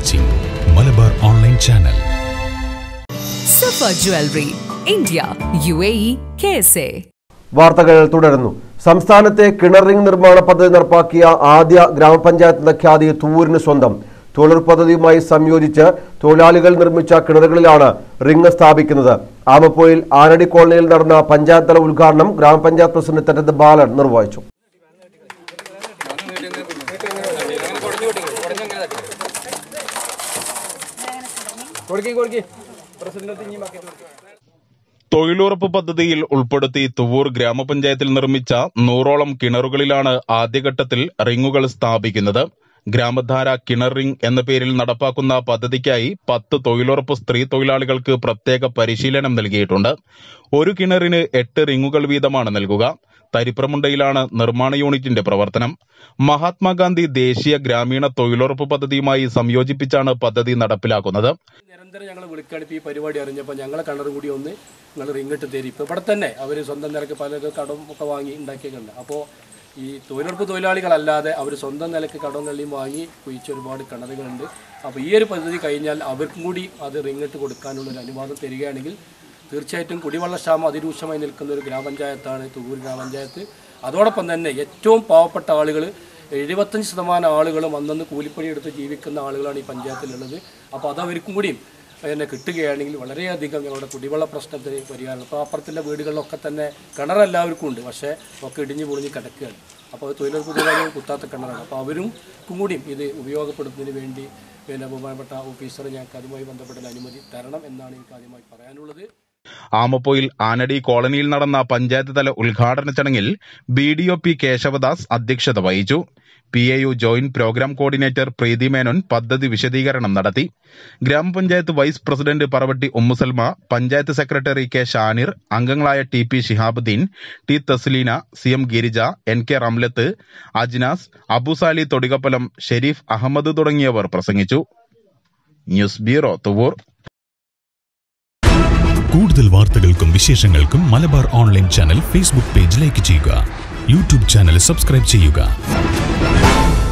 watching Malabar online channel Safa jewellery India U A E K S A വാർത്തകൾ തുടരുന്നു സംസ്ഥാനത്തെ കിണർ റിംഗ് നിർമ്മാണ പദ്ധതി നടപ്പാക്കിയ ആദ്യ ഗ്രാമപഞ്ചായത്ത് എന്ന ഖ്യാതി തൂരിന് സ്വന്തം തൊഴിലുറപ്പ് പദ്ധതിയുമായി സംയോജിച്ച് തൊഴിലാളികൾ നിർമ്മിച്ച കിണറുകളിലാണ് റിംഗ് സ്ഥാപിക്കുന്നത് ആമപ്പോയിൽ ആനടി കോളനിയിൽ നടന്ന പഞ്ചായത്ത് തല ഉദ്ഘാടനം ഗ്രാമപഞ്ചായത്ത് പ്രസിഡന്റ് തെറ്റത്ത് ബാലൻ നിർവഹിച്ചു തൊഴിലുറപ്പ് പദ്ധതിയിൽ ഉൾപ്പെടുത്തി തുവൂർ ഗ്രാമപഞ്ചായത്തിൽ നിർമ്മിച്ച നൂറോളം കിണറുകളിലാണ് ആദ്യഘട്ടത്തിൽ റിങ്ങുകൾ സ്ഥാപിക്കുന്നത് ഗ്രാമധാര കിണർ റിംഗ് എന്ന പേരിൽ നടപ്പാക്കുന്ന പദ്ധതിക്കായി പത്ത് തൊഴിലുറപ്പ് സ്ത്രീ തൊഴിലാളികൾക്ക് പ്രത്യേക പരിശീലനം നൽകിയിട്ടുണ്ട് ഒരു കിണറിന് എട്ട് റിങ്ങുകൾ വീതമാണ് നൽകുക തരിപ്രമുണ്ടയിലാണ് നിർമ്മാണ യൂണിറ്റിന്റെ പ്രവർത്തനം മഹാത്മാഗാന്ധി ദേശീയ ഗ്രാമീണ തൊഴിലുറപ്പ് പദ്ധതിയുമായി സംയോജിപ്പിച്ചാണ് പദ്ധതി നടപ്പിലാക്കുന്നത് നിരന്തരം ഞങ്ങൾ വിളിക്കുകയാണ് ഇപ്പോൾ ഈ പരിപാടി അറിഞ്ഞപ്പോൾ ഞങ്ങളെ കിണർ കൂടി ഒന്ന് നിങ്ങൾ റിങ്ങിട്ട് തരും ഇപ്പോൾ ഇവിടെ തന്നെ അവർ സ്വന്തം നിലക്ക് പലരും കടം ഒക്കെ വാങ്ങി ഉണ്ടാക്കിയിട്ടുണ്ട് അപ്പോൾ ഈ തൊഴിലുറപ്പ് തൊഴിലാളികളല്ലാതെ അവർ സ്വന്തം നിലക്ക് കടം കള്ളിയും വാങ്ങി കുഴിച്ച ഒരുപാട് കിണറുകളുണ്ട് അപ്പോൾ ഈ ഒരു പദ്ധതി കഴിഞ്ഞാൽ അവർക്കും കൂടി അത് റിങ്ങിട്ട് കൊടുക്കാനുള്ള ഒരു അനുവാദം തരികയാണെങ്കിൽ തീർച്ചയായിട്ടും കുടിവെള്ളക്ഷാമം അതിരൂക്ഷമായി നിൽക്കുന്ന ഒരു ഗ്രാമപഞ്ചായത്താണ് തുകൂർ ഗ്രാമപഞ്ചായത്ത് അതോടൊപ്പം തന്നെ ഏറ്റവും പാവപ്പെട്ട ആളുകൾ എഴുപത്തഞ്ച് ശതമാനം ആളുകളും അന്നന്ന് കൂലിപ്പണി എടുത്ത് ജീവിക്കുന്ന ആളുകളാണ് ഈ പഞ്ചായത്തിലുള്ളത് അപ്പോൾ അത് അവർക്കും കൂടിയും പിന്നെ കിട്ടുകയാണെങ്കിൽ വളരെയധികം ഞങ്ങളുടെ കുടിവെള്ള പ്രശ്നത്തിന് പരിഹാരം അപ്പോൾ അപ്പുറത്തുള്ള വീടുകളിലൊക്കെ തന്നെ കിണർ എല്ലാവർക്കും ഉണ്ട് പക്ഷേ ഒക്കെ ഇടിഞ്ഞു പൊളിഞ്ഞ് കിടക്കുകയാണ് അപ്പോൾ അത് തൊഴിലുറപ്പ് തൊഴിലാളികൾ കുത്താത്ത കിണറാണ് അപ്പോൾ അവരും കൂടിയും ഇത് ഉപയോഗപ്പെടുത്തുന്നതിന് വേണ്ടി പിന്നെ ബഹുമാനപ്പെട്ട ഓഫീസർ ഞങ്ങൾക്ക് അതുമായി ബന്ധപ്പെട്ട അനുമതി തരണം എന്നാണ് എനിക്ക് ആദ്യമായി പറയാനുള്ളത് ആമപ്പോയിൽ ആനടി കോളനിയിൽ നടന്ന പഞ്ചായത്ത് തല ഉദ്ഘാടന ചടങ്ങിൽ B D O P Keshavadas അധ്യക്ഷത വഹിച്ചു P A U joint programme coordinator Preethi Menon പദ്ധതി വിശദീകരണം നടത്തി ഗ്രാമപഞ്ചായത്ത് vice president Paravatti Ummusalma panchayat secretary K Shanir അംഗങ്ങളായ T P Shihabuddin T Thasleena C M Girija N K Ramlath Ajnas Abusali Thodikappalam Sherif Ahammed തുടങ്ങിയവർ പ്രസംഗിച്ചു ന്യൂസ് ബ്യൂറോ തുവൂർ കൂടുതൽ വാർത്തകൾക്കും വിശേഷങ്ങൾക്കും Malabar online channel Facebook page like ചെയ്യുക യൂട്യൂബ് ചാനൽ സബ്സ്ക്രൈബ് ചെയ്യുക